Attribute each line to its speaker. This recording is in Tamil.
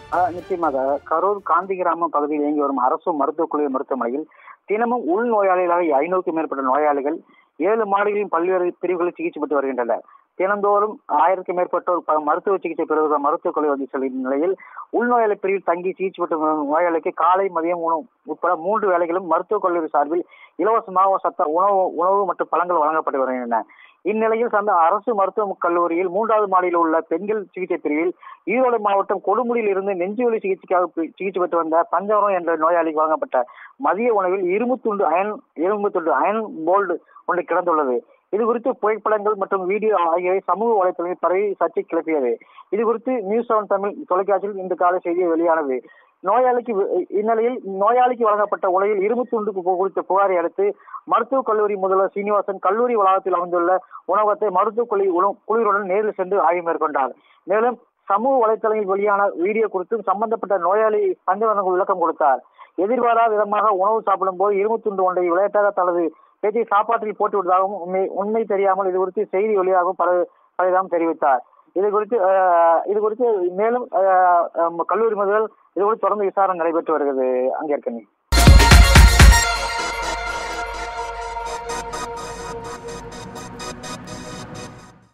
Speaker 1: ஆஹ் நிச்சயமாக கரூர் காந்தி கிராமம் பகுதியில் இயங்கி வரும் அரசு மருத்துவக் குழு மருத்துவமனையில் தினமும் உள் நோயாளிகளாக ஐநூறுக்கும் மேற்பட்ட நோயாளிகள் ஏழு மாடிகளின் பல்வேறு பிரிவுகளில் சிகிச்சை பெற்று வருகின்றனர் தினந்தோறும் ஆயிரத்துக்கும் மேற்பட்டோர் ப- மருத்துவ சிகிச்சை பெறுவதாக மருத்துவக் குழு வந்து செல்லும் நிலையில் உள்நோயாளி பிரிவில் தங்கி சிகிச்சை பெற்று வரும் நோயாளிக்கு காலை மதியம் உணவு உட்பட மூன்று வேளைகளும் மருத்துவக் கல்லூரி சார்பில் இலவசமாக சத்த உணவு உணவு மற்றும் பழங்கள் வழங்கப்பட்டு வருகின்றன இந்நிலையில் சந்த அரசு மருத்துவக் கல்லூரியில் மூன்றாவது மாடியில் உள்ள பெண்கள் சிகிச்சை பிரிவில் ஈரோடு மாவட்டம் கொடுமுடியில் இருந்து நெஞ்சுவலி சிகிச்சைக்காக பி- சிகிச்சை பெற்று வந்த பஞ்சவரம் என்ற நோயாளிக்கு வழங்கப்பட்ட மதிய உணவில் இரும்பு துண்டு அயன் இரும்பு துண்டு அயன் போல்டு ஒன்று கிடந்துள்ளது இது குறித்து புகைப்படங்கள் மற்றும் வீடியோ ஆகியவை சமூக வலைத்தளங்களில் பரவி சர்ச்சை கிளப்பியது இது குறித்து நியூஸ் செவன் தமிழ் தொலைக்காட்சியில் இந்த கால செய்தி வெளியானது நோயாளிக்கு வி- இந்நிலையில் நோயாளிக்கு வழங்கப்பட்ட உலகில் இரும்பு துண்டு கு- குறித்த புகாரை அடுத்து மருத்துவக் கல்லூரி முதல்வர் சீனிவாசன் கல்லூரி வளாகத்தில் அமைந்துள்ள உணவகத்தை மருத்துவக் குழு உணவு- குழுவினுடன் நேரில் சென்று ஆய்வு மேற்கொண்டார் மேலும் சமூக வலைத்தளங்களில் வெளியான வீடியோ குறித்தும் சம்பந்தப்பட்ட நோயாளி பஞ்சவரனுக்கு விளக்கம் கொடுத்தார் எதிர்பாராத விதமாக உணவு சாப்பிடும் போது இரும்பு துண்டு ஒன்றை விளையாட்டாக தனது பேச்சை சாப்பாட்டில் போட்டு விட்டதாகவும் உண்மை உண்மை தெரியாமல் இது குறித்து செய்தி வெளியாகவும் பல பலரிடம் தெரிவித்தார் இது குறித்து அஹ், இது குறித்து மேலும் அஹ், அஹ், கல்லூரி முதல் இது குறித்து தொடர்ந்து விசாரணை நடைபெற்று வருகிறது அங்கே இருக்கேன்